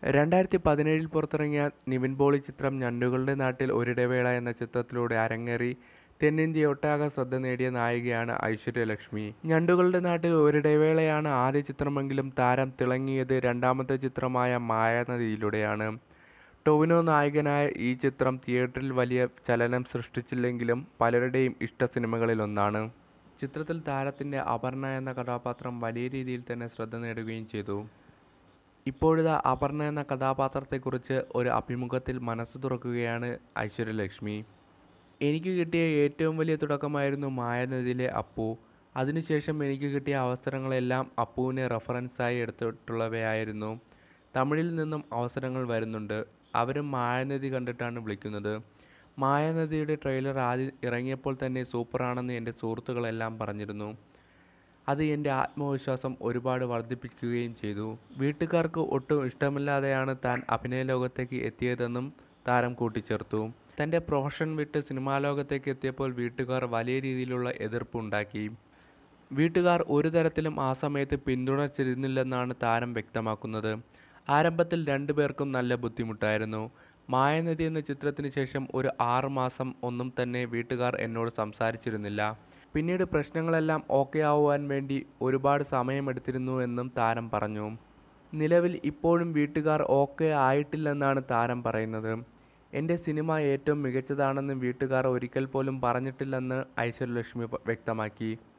രണ്ടായിരത്തി പതിനേഴിൽ പുറത്തിറങ്ങിയ നിവിൻ പോളി ചിത്രം ഞണ്ടുകളുടെ നാട്ടിൽ ഒരിടവേള എന്ന ചിത്രത്തിലൂടെ അരങ്ങേറി തെന്നിന്ത്യയൊട്ടാകെ ശ്രദ്ധ നേടിയ നായികയാണ് ഐശ്വര്യലക്ഷ്മി ഞണ്ടുകളുടെ നാട്ടിൽ ഒരിടവേളയാണ് ആദ്യ ചിത്രമെങ്കിലും താരം തിളങ്ങിയത് രണ്ടാമത്തെ ചിത്രമായ മായാനദിയിലൂടെയാണ് ടൊവിനോ നായകനായ ഈ ചിത്രം തിയേറ്ററിൽ വലിയ ചലനം സൃഷ്ടിച്ചില്ലെങ്കിലും പലരുടെയും ഇഷ്ട സിനിമകളിലൊന്നാണ് ചിത്രത്തിൽ താരത്തിൻ്റെ അപർണ എന്ന കഥാപാത്രം വലിയ രീതിയിൽ തന്നെ ശ്രദ്ധ നേടുകയും ചെയ്തു ഇപ്പോഴിതാ അപർണ എന്ന കഥാപാത്രത്തെക്കുറിച്ച് ഒരു അഭിമുഖത്തിൽ മനസ്സ് തുറക്കുകയാണ് ഐശ്വര്യലക്ഷ്മി എനിക്ക് കിട്ടിയ ഏറ്റവും വലിയ തുടക്കമായിരുന്നു മായാനദിയിലെ അപ്പു അതിനുശേഷം എനിക്ക് കിട്ടിയ അവസരങ്ങളെല്ലാം അപ്പുവിനെ റെഫറൻസായി എടുത്തിട്ടുള്ളവയായിരുന്നു തമിഴിൽ നിന്നും അവസരങ്ങൾ വരുന്നുണ്ട് അവരും മായാനദി കണ്ടിട്ടാണ് വിളിക്കുന്നത് മായാനദിയുടെ ട്രെയിലർ ആദ്യം ഇറങ്ങിയപ്പോൾ തന്നെ സൂപ്പറാണെന്ന് എൻ്റെ സുഹൃത്തുക്കളെല്ലാം പറഞ്ഞിരുന്നു അത് എൻ്റെ ആത്മവിശ്വാസം ഒരുപാട് വർദ്ധിപ്പിക്കുകയും ചെയ്തു വീട്ടുകാർക്ക് ഒട്ടും ഇഷ്ടമില്ലാതെയാണ് താൻ അഭിനയ ലോകത്തേക്ക് എത്തിയതെന്നും താരം കൂട്ടിച്ചേർത്തു തൻ്റെ പ്രൊഫഷൻ വിട്ട് സിനിമാ ലോകത്തേക്ക് എത്തിയപ്പോൾ വീട്ടുകാർ വലിയ രീതിയിലുള്ള എതിർപ്പുണ്ടാക്കി വീട്ടുകാർ ഒരു തരത്തിലും ആ സമയത്ത് പിന്തുണച്ചിരുന്നില്ലെന്നാണ് താരം വ്യക്തമാക്കുന്നത് ആരംഭത്തിൽ രണ്ടുപേർക്കും നല്ല ബുദ്ധിമുട്ടായിരുന്നു മായനദി എന്ന ചിത്രത്തിന് ശേഷം ഒരു ആറ് മാസം ഒന്നും തന്നെ വീട്ടുകാർ എന്നോട് സംസാരിച്ചിരുന്നില്ല പിന്നീട് പ്രശ്നങ്ങളെല്ലാം ഓക്കെ ആവുവാൻ വേണ്ടി ഒരുപാട് സമയമെടുത്തിരുന്നു എന്നും താരം പറഞ്ഞു നിലവിൽ ഇപ്പോഴും വീട്ടുകാർ ഓക്കെ ആയിട്ടില്ലെന്നാണ് താരം പറയുന്നത് എൻ്റെ സിനിമ ഏറ്റവും മികച്ചതാണെന്ന് വീട്ടുകാർ ഒരിക്കൽ പോലും പറഞ്ഞിട്ടില്ലെന്ന് ഐശ്വര്യലക്ഷ്മി വ്യക്തമാക്കി